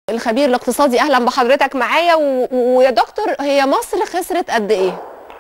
الخبير الاقتصادي اهلا بحضرتك معايا و- ويا دكتور هي مصر خسرت قد ايه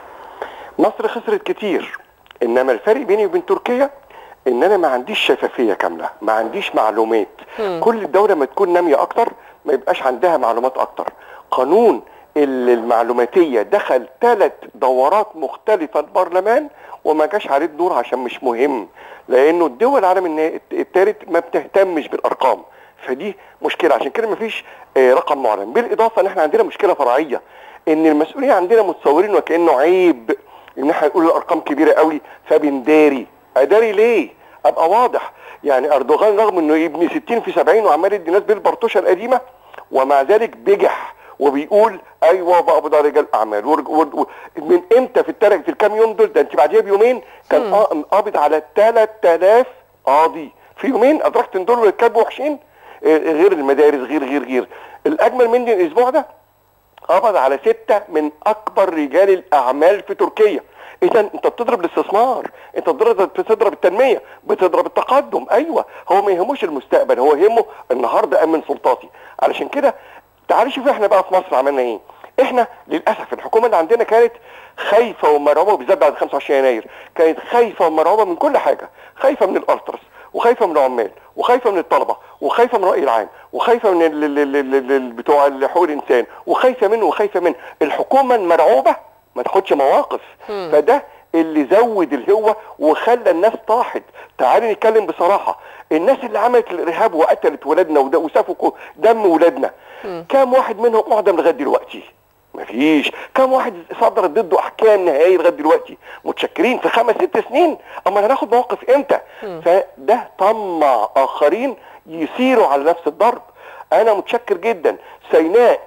مصر خسرت كتير انما الفرق بيني وبين تركيا ان انا ما عنديش شفافيه كامله ما عنديش معلومات كل الدوله ما تكون ناميه اكتر ما يبقاش عندها معلومات اكتر قانون ال- المعلوماتيه دخل ثلاث دورات مختلفه البرلمان وما جاش عليه الدور عشان مش مهم لانه الدول العالم النا- الثالث ما بتهتمش بالارقام فدي مشكله عشان كده مفيش آه، رقم معلن بالاضافه ان احنا عندنا مشكله فرعيه ان المسؤولين عندنا متصورين وكانه عيب ان احنا نقول الارقام كبيره قوي فبنداري اداري ليه ابقى واضح يعني اردوغان رغم انه يبني 60 في 70 وعمال يدي ناس بالبرطوشه القديمه ومع ذلك بجح وبيقول ايوه بقى ده رجال اعمال ورج... ورج... و... من امتى في التلك في الكام يوم دول ده انت بعديها بيومين كان قا- قابض على 3000 قاضي في يومين ادركت ان دول كانوا وحشين آه، غير المدارس غير غير غير الاجمل من الاسبوع ده قبض على ستة من أكبر رجال الأعمال في تركيا إذا أنت بتضرب الاستثمار، أنت بتضرب بتضرب التنمية، بتضرب التقدم، أيوه هو ما يهموش المستقبل، هو يهمه النهارده أمن سلطاتي، علشان كده تعالي شوفي إحنا بقى في مصر عملنا إيه؟ إحنا للأسف الحكومة اللي عندنا كانت خايفة ومرعوبة بالذات بعد 25 يناير، كانت خايفة ومرعوبة من كل حاجة، خايفة من الألترس، وخايفه من العمال وخايفه من الطلبه وخايفه من الراي العام وخايفه من ال- ال- ال- ال- ال- بتوع حقوق الانسان وخايفه منه وخايفه من الحكومه المرعوبه ما تاخدش مواقف فده اللي زود الهوة وخلى الناس طاحت تعالي نتكلم بصراحة الناس اللي عملت الإرهاب وقتلت ولادنا وده- وسفكوا دم ولادنا كام واحد منهم أعدم لغاية دلوقتي مفيش كم واحد صدرت ضده احكام نهائيه لغايه دلوقتي متشكرين في خمس ست سنين اما هناخد موقف امتى فده طمع اخرين يسيروا على نفس الضرب انا متشكر جدا سيناء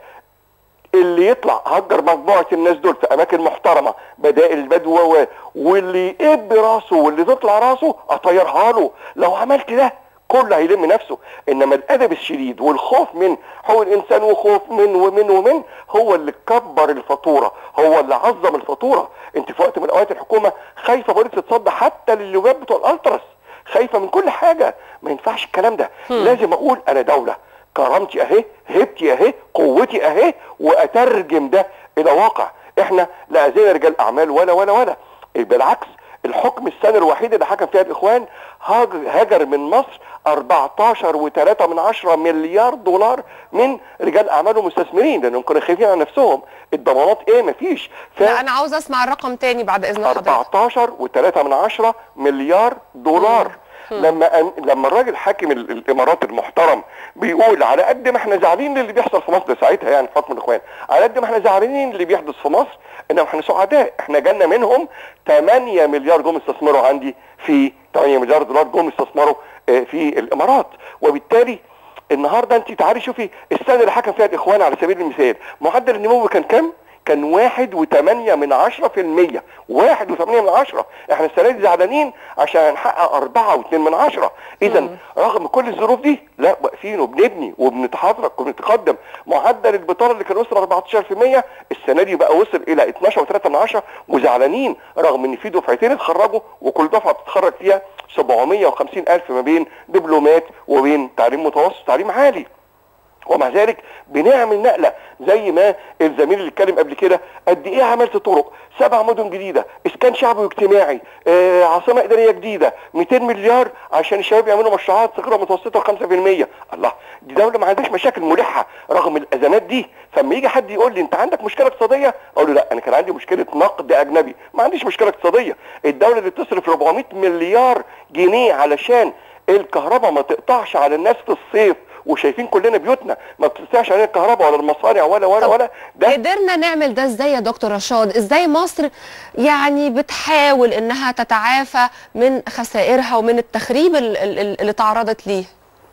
اللي يطلع هجر مجموعه الناس دول في اماكن محترمه بدائل البدو و- واللي يقب راسه واللي تطلع راسه اطيرها له لو عملت ده كله هيلم نفسه انما الادب الشديد والخوف من حقوق الانسان وخوف من ومن ومن هو اللي كبر الفاتوره هو اللي عظم الفاتوره انت في وقت من الاوقات الحكومه خايفه بوليس تتصدى حتى للجواب بتوع الالتراس خايفه من كل حاجه ما ينفعش الكلام ده لازم اقول انا دوله كرامتي اهي هيبتي اهي قوتي اهي واترجم ده الى واقع احنا لا زينا رجال اعمال ولا ولا ولا بالعكس الحكم السنة الوحيد اللي حكم فيها الإخوان هاج- هجر من مصر 14 و3 من عشرة مليار دولار من رجال أعمال ومستثمرين لأنهم كانوا خايفين على نفسهم الضمانات إيه مفيش ف... لا انا عاوز اسمع الرقم تاني بعد اذن حضرتك 14 و3 من عشرة مليار دولار لما أم- لما الراجل حاكم ال- الامارات المحترم بيقول على قد ما احنا زعلانين للي بيحصل في مصر ساعتها يعني في حكم الاخوان على قد ما احنا زعلانين اللي بيحدث في مصر انما احنا سعداء احنا جالنا منهم 8 مليار جم استثمروا عندي في 8 مليار دولار جم استثمروا آه، في الامارات وبالتالي النهارده انت تعالي شوفي السنه اللي حكم فيها الاخوان على سبيل المثال معدل النمو كان كام؟ كان واحد وثمانية من عشرة في المية واحد وثمانية من عشرة احنا السنة دي زعلانين عشان نحقق أربعة واثنين من عشرة إذا رغم كل الظروف دي لا واقفين وبنبني وبنتحرك وبنتقدم معدل البطالة اللي كان وصل 14% السنة دي بقى وصل إلى 12 و3 من عشرة وزعلانين رغم إن في دفعتين اتخرجوا وكل دفعة بتتخرج فيها 750 ألف ما بين دبلومات وبين تعليم متوسط وتعليم عالي ومع ذلك بنعمل نقله زي ما الزميل اللي اتكلم قبل كده قد ايه عملت طرق سبع مدن جديده اسكان شعبي واجتماعي آه عاصمه اداريه جديده 200 مليار عشان الشباب يعملوا مشروعات صغيره متوسطه 5% الله دي دوله ما عندهاش مشاكل ملحه رغم الازمات دي فلما يجي حد يقول لي انت عندك مشكله اقتصاديه اقول له لا انا كان عندي مشكله نقد اجنبي ما عنديش مشكله اقتصاديه الدوله اللي بتصرف 400 مليار جنيه علشان الكهرباء ما تقطعش على الناس في الصيف وشايفين كلنا بيوتنا ما بتستطيعش علينا الكهرباء ولا المصانع ولا ولا طب ولا ده قدرنا نعمل ده ازاي يا دكتور رشاد ازاي مصر يعني بتحاول انها تتعافى من خسائرها ومن التخريب ال- ال- ال- اللي تعرضت ليه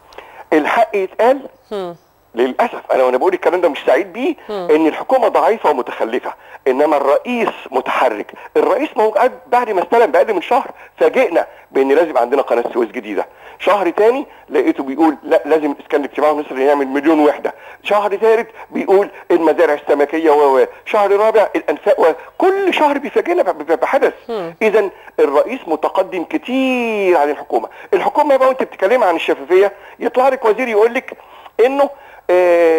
الحق يتقال هم. للاسف انا وانا بقول الكلام ده مش سعيد بيه ان الحكومه ضعيفه ومتخلفه انما الرئيس متحرك الرئيس موجود بعد ما استلم باقل من شهر فاجئنا بان لازم عندنا قناه سويس جديده شهر تاني لقيته بيقول لا لازم الاسكان الاجتماعي المصري يعمل مليون وحده شهر ثالث بيقول المزارع السمكيه و و. شهر رابع الانفاق و... كل شهر بيفاجئنا ب- ب- بحدث اذا الرئيس متقدم كتير عن الحكومه الحكومه بقى وانت بتتكلمي عن الشفافيه يطلع لك وزير يقول لك انه آه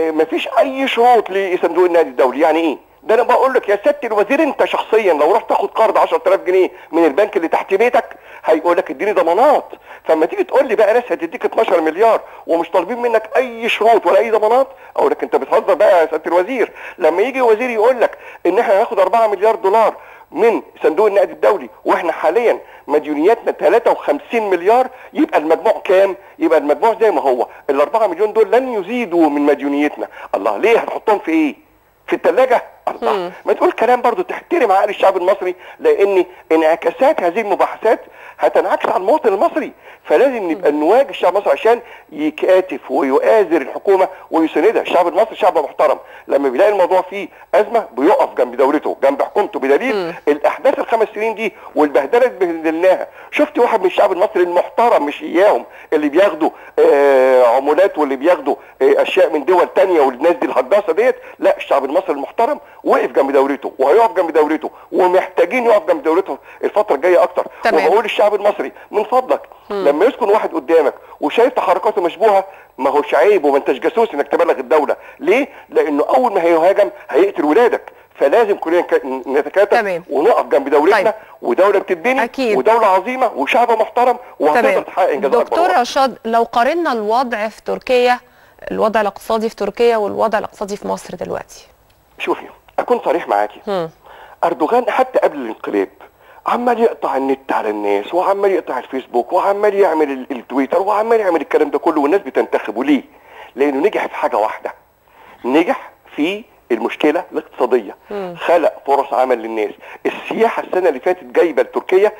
آه مفيش اي شروط لصندوق النقد الدولي يعني ايه ده انا بقول لك يا سياده الوزير انت شخصيا لو رحت تاخد قرض 10000 جنيه من البنك اللي تحت بيتك هيقول لك اديني ضمانات فلما تيجي تقول لي بقى ناس هتديك 12 مليار ومش طالبين منك اي شروط ولا اي ضمانات اقول لك انت بتهزر بقى يا سياده الوزير لما يجي وزير يقول لك ان احنا هناخد 4 مليار دولار من صندوق النقد الدولي واحنا حاليا مديونياتنا 53 مليار يبقى المجموع كام؟ يبقى المجموع زي ما هو ال 4 مليون دول لن يزيدوا من مديونيتنا الله ليه هتحطهم في ايه؟ في الثلاجه الله ما تقول كلام برضو تحترم عقل الشعب المصري لان انعكاسات هذه المباحثات هتنعكس على المواطن المصري فلازم نبقى نواجه الشعب المصري عشان يكاتف ويؤازر الحكومه ويساندها الشعب المصري شعب محترم لما بيلاقي الموضوع فيه ازمه بيقف جنب دولته جنب حكومته بدليل مم. الاحداث الخمس سنين دي والبهدله اللي بهدلناها شفت واحد من الشعب المصري المحترم مش اياهم اللي بياخدوا آه عمولات واللي بياخدوا آه اشياء من دول تانية والناس دي الهجاصه ديت لا الشعب المصري المحترم وقف جنب دولته وهيقف جنب دولته ومحتاجين يقف جنب دولته الفتره الجايه اكتر تمام. وبقول للشعب المصري من فضلك لما يسكن واحد قدامك وشايف تحركاته مشبوهه ما هوش عيب وما انتش جاسوس انك تبلغ الدوله ليه لانه اول ما هيهاجم هيقتل ولادك فلازم كلنا نك- نتكاتف تمام. ونقف جنب دولتنا طيب. ودوله بتتبني أكيد. ودوله عظيمه وشعب محترم وهتقدر تمام تحقق انجازات أكبر دكتور وأكبر. رشاد لو قارنا الوضع في تركيا الوضع الاقتصادي في تركيا والوضع الاقتصادي في مصر دلوقتي شوفي اكون صريح معاكي مم. اردوغان حتى قبل الانقلاب عمال يقطع النت على الناس وعمال يقطع الفيسبوك وعمال يعمل ال- التويتر وعمال يعمل الكلام ده كله والناس بتنتخبه ليه؟ لانه نجح في حاجه واحده نجح في المشكله الاقتصاديه خلق فرص عمل للناس السياحه السنه اللي فاتت جايبه لتركيا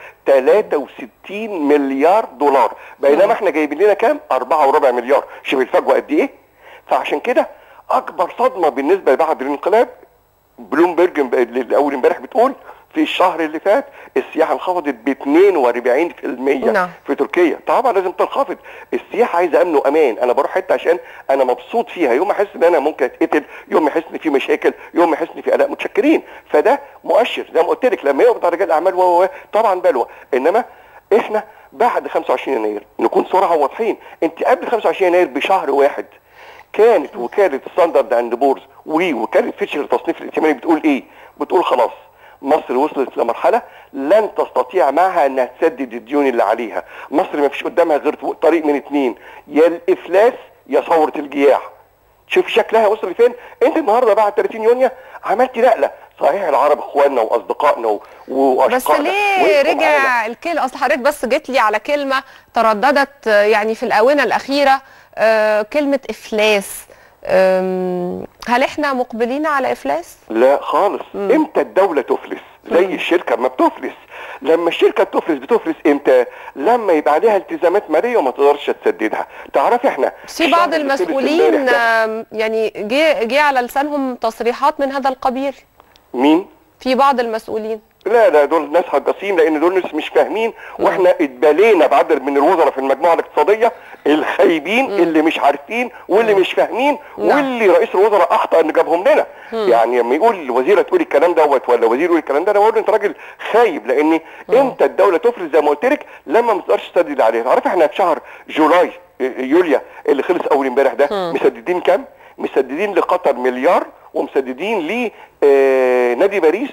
63 مليار دولار بينما احنا جايبين لنا كام 4 وربع مليار شوف الفجوه قد ايه فعشان كده اكبر صدمه بالنسبه بعد الانقلاب بلومبرج امب- اللي اول امبارح بتقول في الشهر اللي فات السياحه انخفضت ب 42% نعم. في تركيا طبعا لازم تنخفض السياحه عايزه امن وامان انا بروح حته عشان انا مبسوط فيها يوم ما احس ان انا ممكن اتقتل يوم ما احس ان في مشاكل يوم ما احس ان في قلق متشكرين فده مؤشر زي ما قلت لك لما يقبض على رجال الاعمال و و- طبعا بلوى انما احنا بعد 25 يناير نكون صراحه واضحين انت قبل 25 يناير بشهر واحد كانت وكاله ستاندرد اند بورز ووكاله فيتش للتصنيف الائتماني بتقول ايه؟ بتقول خلاص مصر وصلت لمرحله لن تستطيع معها انها تسدد الديون اللي عليها، مصر ما فيش قدامها غير طريق من اتنين يا الافلاس يا ثوره الجياع. شوف شكلها وصل لفين؟ انت النهارده بعد 30 يونيو عملت نقله، صحيح العرب اخواننا واصدقائنا و- واشقائنا بس ليه وقفوا معانا. رجع الكلمة اصل حضرتك بس جيت لي على كلمة ترددت آه، يعني في الآونة الأخيرة آه، كلمة إفلاس آم، هل احنا مقبلين على إفلاس؟ لا خالص مم. امتى الدولة تفلس زي الشركة ما بتفلس لما الشركة بتفلس بتفلس امتى لما يبقى عليها التزامات مالية وما تقدرش تسددها تعرفي احنا في بعض الشهر اللي خلص المسؤولين امبارح ده- آم، يعني جه جه على لسانهم تصريحات من هذا القبيل مين في بعض المسؤولين لا لا دول ناس هجاصين لان دول ناس مش فاهمين واحنا اتبالينا بعدد من الوزراء في المجموعه الاقتصاديه الخايبين اللي مش عارفين واللي مش فاهمين نعم. واللي رئيس الوزراء اخطا ان جابهم لنا يعني لما يقول الوزيره تقول الكلام دوت ولا وزير يقول الكلام ده انا بقول له انت راجل خايب لان امتى الدوله تفلس زي ما قلت لك لما ما تقدرش تسدد اللي عليها تعرفي احنا في شهر جولاي يوليا اللي خلص اول امبارح ده مسددين كام؟ مسددين لقطر مليار ومسددين ل آه، نادي باريس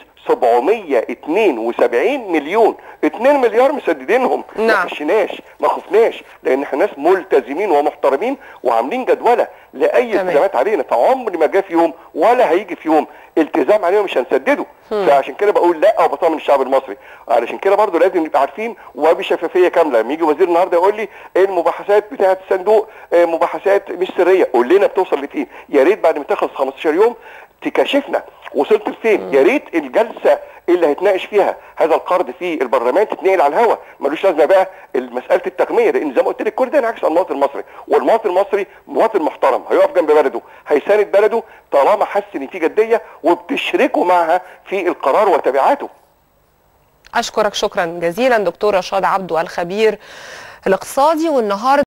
772 مليون 2 مليار مسددينهم ما نعم. خشناش ما خفناش لان احنا ناس ملتزمين ومحترمين وعاملين جدوله لاي تمام. التزامات علينا فعمر ما جه في يوم ولا هيجي في يوم التزام علينا مش هنسدده فعشان كده بقول لا وبطمن الشعب المصري علشان كده برضو لازم نبقى عارفين وبشفافيه كامله لما يجي وزير النهارده يقول لي إيه المباحثات بتاعه الصندوق آه، مباحثات مش سريه قول لنا بتوصل لفين يا ريت بعد ما تخلص 15 يوم تكاشفنا وصلت لفين يا ريت الجلسه اللي هيتناقش فيها هذا القرض في البرلمان تتنقل على الهواء ملوش لازمه بقى مساله التقنيه لان زي ما قلت لك كل ده ينعكس على المواطن المصري والمواطن المصري مواطن محترم هيقف جنب بلده هيساند بلده طالما حس ان في جديه وبتشركه معها في القرار وتبعاته أشكرك شكرا جزيلا دكتور رشاد عبدو الخبير الاقتصادي والنهارده